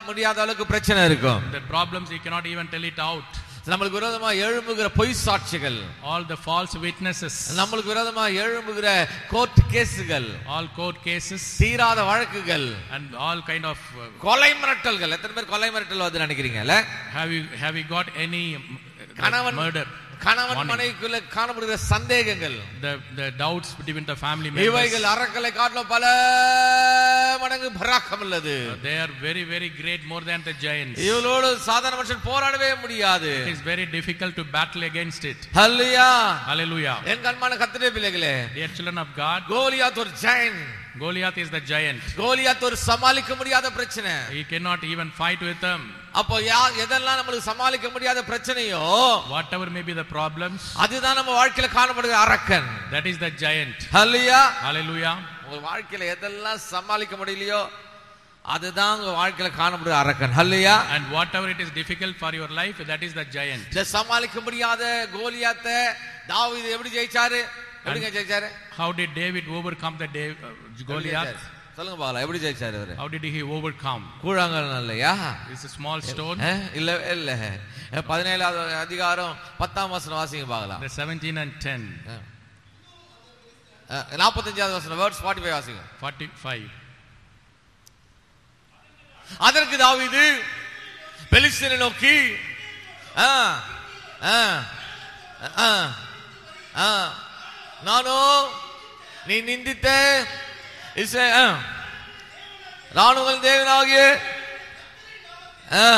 முடியாத அளவுக்கு பிரச்சனை இருக்கும் The problems you cannot even tell it out. நம்மளுக்கு விரோதமா எழும்புகிற பொய் சாட்சிகள் All the false witnesses, நம்மளுக்கு விரோதமா எழும்புகிற கோர்ட் கேஸுகள் all court cases, தீராத வழக்குகள் and all kind of. uh, கொலை மிரட்டல்கள் எத்தனை பேர் கொலை மிரட்டல் வந்து நினைக்கிறீங்கல்ல have you have you got any um, uh, கணவன் murder? கணவன் Warning. மனைவிக்குள்ள காணப்படுகிற சந்தேகங்கள் The the doubts between the family members. இவைகள் அறக்கலை காட்டிலும் பல மடங்கு பராக்கம் உள்ளது They are very very great more than the giants. இவளோடு சாதாரண மனுஷன் போராடவே முடியாது It is very difficult to battle against it. ஹல்லையா Hallelujah. என் கண்மான கத்திரே பிள்ளைகளே Dear children of God, Goliath ஒரு Jayan Goliath is the giant. Goliath ஒரு சமாளிக்க முடியாத பிரச்சனை He cannot even fight with them. அப்போ யா எதெல்லாம் நம்மளுக்கு சமாளிக்க முடியாத பிரச்சனையோ Whatever may be the problems, அதுதான் நம்ம வாழ்க்கையில காணப்படுகிற அரக்கன் that is the giant. ஹல்லையா Hallelujah. உங்க வாழ்க்கையில எதெல்லாம் சமாளிக்க முடியலையோ அதுதான் உங்க வாழ்க்கையில காணப்படுகிற அரக்கன் ஹல்லையா And whatever it is difficult for your life, that is the giant. இந்த சமாளிக்க முடியாத கோலியாத்த தாவீது எப்படி ஜெயிச்சாரு எப்படிங்க ஜெயிச்சாரு How did David overcome the Dav- uh, எப்படி Goliath? ஜெயிச்சாரு? சொல்லுங்க பாக்கலாம் எப்படி ஜெயிச்சாரு அவரு How did he overcome? கூழாங்கல் இல்லையா It's a small stone. அஹ், இல்ல இல்ல பதினேழாவது அதிகாரம் பத்தாம் வசனம் வாசிங்க பார்க்கலாம் The 17 and 10, நாற்பத்தஞ்சாவது வசனம் வேர்ட்ஸ் ஃபார்ட்டி ஃபைவ் வாசிங்க 45. அதற்கு தாவீது பெலிஸ்தீனை நோக்கி ஆ, ஆ, ஆ, ஆ, நானோ நீ நிந்தித்த இஸ்ரே- ஆ, ராணுவங்கள் தேவனாகிய ஆ,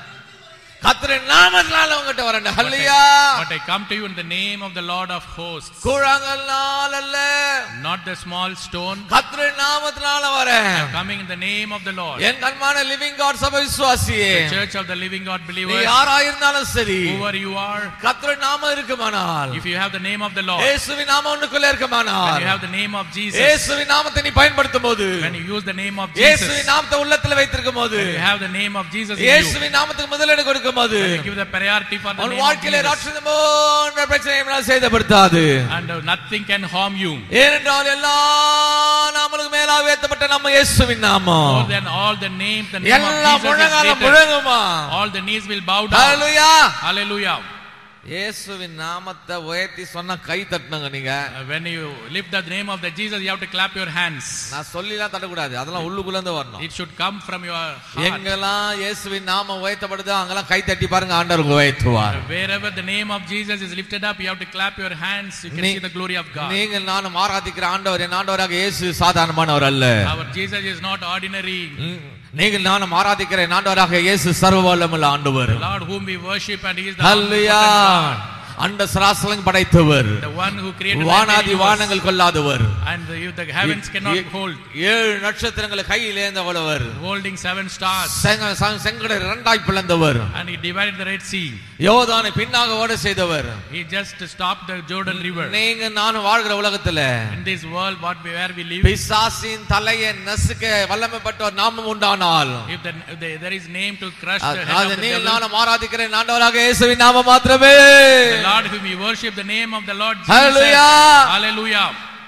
கர்த்தரின் நாமத்தினால உங்ககிட்ட வரேன் ஹல்லையா But I come to you in the name of the Lord of hosts, கூழாங்கல்னால் அல்ல not the small stone. கர்த்தரின் நாமத்தினால வரேன் Coming in the name of the Lord. என் கண்மான லிவிங் காட் சபை விசுவாசியே The church of the living God நீ believers, யாராயிருந்தாலும் சரி whoever you are, கர்த்தரின் நாமம் இருக்குமானால் if you have the name of the Lord, இயேசுவின் நாமம் உனக்குள்ள when இருக்குமானால் you have the name of Jesus, இயேசுவின் நாமத்தை நீ பயன்படுத்தும் போது when you use the name of Jesus, இயேசுவின் நாமத்தை உள்ளத்துல வைத்திருக்கும் போது when you have the name of Jesus in you, இயேசுவின் நாமத்துக்கு முதலிடம் கொடுக்கும் போது when you give the priority for the உன் name of வாழ்க்கையில Jesus, ராட்சதமோ என்ற பிரச்சனை என்னால் சேதப்படுத்தாது and uh, nothing can harm you. ஏனென்றால் எல்லா நாமளுக்கு மேலாக உயர்த்தப்பட்ட நம்ம இயேசுவின் நாமம் More than all the names, the name of எல்லா Jesus is முழங்காலம் greater. முழங்குமா All the knees will bow down. Hallelujah Hallelujah. இயேசுவின் நாமத்தை உயர்த்தி சொன்னா கை தட்டணுங்க நீங்க Uh, When you lift the name of the Jesus, you have to clap your hands. நான் சொல்லிலாம் தட்டக்கூடாது அதெல்லாம் உள்ளுக்குள்ள இருந்து வரணும் It should come from your heart. எங்கெல்லாம் இயேசுவின் நாமம் உயர்த்தப்படுதோ அங்கெல்லாம் கை தட்டி பாருங்க ஆண்டவர் உங்களை உயர்த்துவார் Wherever the name of Jesus is lifted up, you have to clap your hands. You can நீ- see the glory of God. நீங்கள் நானும் ஆராதிக்கிற ஆண்டவர் என் ஆண்டவராக இயேசு சாதாரணமானவர் அல்ல Our Jesus is not ordinary. ம், நீங்கள் நானும் ஆராதிக்கிற என் ஆண்டவராக இயேசு சர்வ வல்லமுள்ள ஆண்டவர் The Lord whom we worship and He is the hallelujah omnipotent God. அண்ட சராசலம் படைத்தவர் The one who created the வானாதி universe. வானங்கள் கொள்ளாதவர் and the, the heavens cannot A- hold. ஏழு நட்சத்திரங்களை கையில் ஏந்தவளவர் Holding seven stars. செங்க- செங்க- செங்கடை இரண்டாய் பிளந்தவர் And He divided the Red Sea. யோதானை பின்னாக ஓட செய்தவர் He just stopped the Jordan River. நீங்க நானும் வாழ்கிற உலகத்துல In this world, what we, where we live, பிசாசின் தலையை நசுக்க வல்லமைப்பட்ட ஒரு நாமம் உண்டானால் if, the, if the, there is name to crush the head அது of the நீ devil, நானும் ஆராதிக்கிறேன் ஆண்டவராக இயேசுவின் நாமம் மாத்திரமே the Lord whom we worship, the name of the Lord Jesus. Hallelujah. Hallelujah.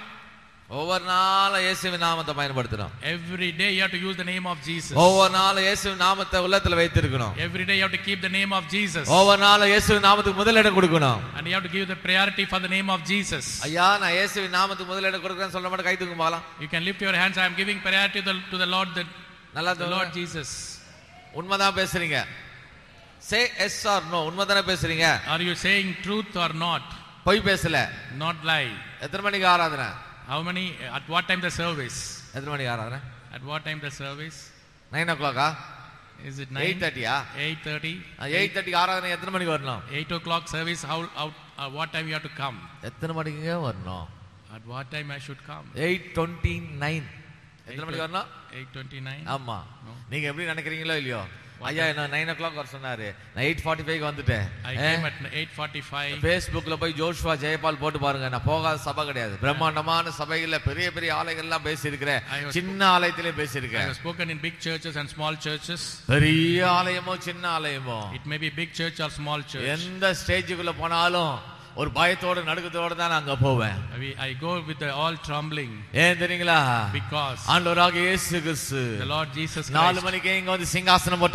ஒவ்வொரு நாளும் இயேசுவின் நாமத்தை பயன்படுத்தணும் Every day you have to use the name of Jesus. ஒவ்வொரு நாளும் இயேசுவின் நாமத்தை உள்ளத்துல வைத்திருக்கணும் Every day you have to keep the name of Jesus. ஒவ்வொரு நாளும் இயேசுவின் நாமத்துக்கு முதலிடம் கொடுக்கணும் And you have to give the priority for the name of Jesus. ஐயா நான் இயேசுவின் நாமத்துக்கு முதலிடம் கொடுக்குறேன்னு சொல்ல மாட்டேன் கை தூக்கும் பாலாம் You can lift your hands. I am giving priority to the, to the Lord, the, நல்லா the Lord தூங்க. Jesus. உண்மைதான் பேசுறீங்க சே எஸ் ஆர் நோ உண்மைதானே பேசுறீங்க Are you saying truth or not? பொய் பேசல Not lie. எத்தனை மணிக்கு ஆராதனை How many? At what time the service? எத்தனை மணிக்கு ஆராதனை At what time the service? Nine ஓ கிளாக்கா Is it எயிட் 9? தேர்ட்டியா 8.30? எயிட் தேர்ட்டிக்கு ஆராதனை எத்தனை மணிக்கு வரணும் 8 o'clock service, how, how, uh, what time you have to come? எத்தனை மணிக்குங்க வரணும் At what time I should come? Eight twenty nine எத்தனை மணிக்கு வரணும் 8.29? ஆமா No. நீங்க எப்படி நினைக்கிறீங்களோ இல்லையோ ஐயா என்ன நைன் ஓ கிளாக் வர சொன்னாரு நான் எயிட் ஃபார்ட்டி ஃபைவ் வந்துட்டேன் I came at 8.45. ஃபேஸ்புக்ல போய் ஜோஷ்வா ஜெயபால் போட்டு பாருங்க நான் போகாத சபை கிடையாது பிரம்மாண்டமான சபைகள்ல பெரிய பெரிய ஆலயங்கள்லாம் பேசியிருக்கிறேன் I was- சின்ன ஆலயத்திலே I பேசியிருக்கேன் have spoken in big churches and small churches. பெரிய ஆலயமோ சின்ன ஆலயமோ It may be big church or small church. எந்த ஸ்டேஜுக்குள்ள போனாலும் ஒரு பயத்தோட நடுக்கத்தோட தான் நான் அங்க போவேன் We, I go with the all trembling ஏன் தெரியுங்களா because ஆண்டவராக இயேசு கிறிஸ்து the Lord Jesus நாலு Christ மணிக்கு இங்க வந்து சிங்காசனம் போட்டு